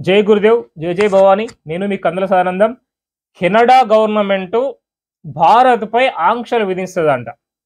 జై గురుదేవ్ జై జై భవాని నేను మీ కందుల సానందం కెనడా గవర్నమెంట్ భారత్పై ఆంక్షలు విధిస్తుందంట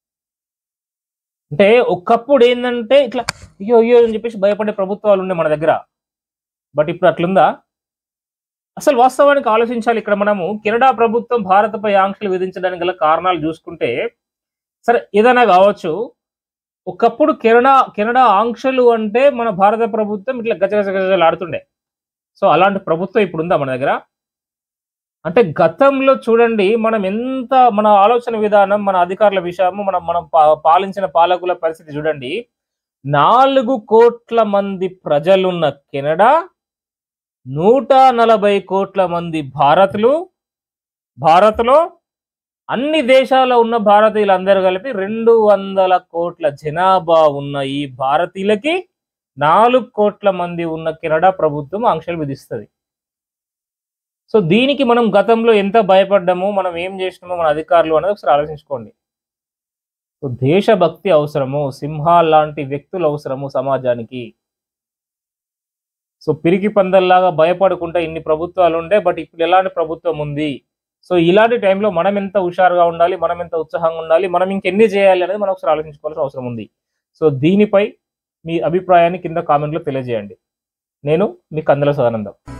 అంటే ఒకప్పుడు ఏంటంటే ఇట్లా అయ్యో అయ్యో అని చెప్పేసి భయపడే ప్రభుత్వాలు ఉండే మన దగ్గర బట్ ఇప్పుడు అట్లుందా అసలు వాస్తవానికి ఆలోచించాలి ఇక్కడ మనము కెనడా ప్రభుత్వం భారత్పై ఆంక్షలు విధించడానికి గల కారణాలు చూసుకుంటే సరే ఏదైనా కావచ్చు ఒకప్పుడు కెనడా కెనడా ఆంక్షలు అంటే మన భారత ప్రభుత్వం ఇట్లా గజగజ గజలు ఆడుతుండే సో అలాంటి ప్రభుత్వం ఇప్పుడు ఉందా మన దగ్గర అంటే గతంలో చూడండి మనం ఎంత మన ఆలోచన విధానం మన అధికారుల విషయము మనం మనం పా- పాలించిన పాలకుల పరిస్థితి చూడండి నాలుగు కోట్ల మంది ప్రజలున్న కెనడా నూట నలభై కోట్ల మంది భారత్లు భారత్లో అన్ని దేశాల్లో ఉన్న భారతీయులందరూ కలిపి రెండు వందల కోట్ల జనాభా ఉన్న ఈ భారతీయులకి నాలుగు కోట్ల మంది ఉన్న కెనడా ప్రభుత్వం ఆంక్షలు విధిస్తుంది సో దీనికి మనం గతంలో ఎంత భయపడ్డామో మనం ఏం చేసినామో మన అధికారులు అనేది ఒకసారి ఆలోచించుకోండి సో దేశభక్తి అవసరము సింహాల్ లాంటి వ్యక్తులు అవసరము సమాజానికి సో పిరికి పందల్లాగా భయపడకుండా ఇన్ని ప్రభుత్వాలు ఉండే బట్ ఇప్పుడు ఎలాంటి ప్రభుత్వం ఉంది సో ఇలాంటి టైంలో మనం ఎంత హుషారుగా ఉండాలి మనం ఎంత ఉత్సాహంగా ఉండాలి మనం ఇంకెన్ని చేయాలి అనేది మనం ఒకసారి ఆలోచించుకోవాల్సిన అవసరం ఉంది సో దీనిపై మీ అభిప్రాయాన్ని కింద కామెంట్లో తెలియజేయండి నేను మీ కందల సదానందం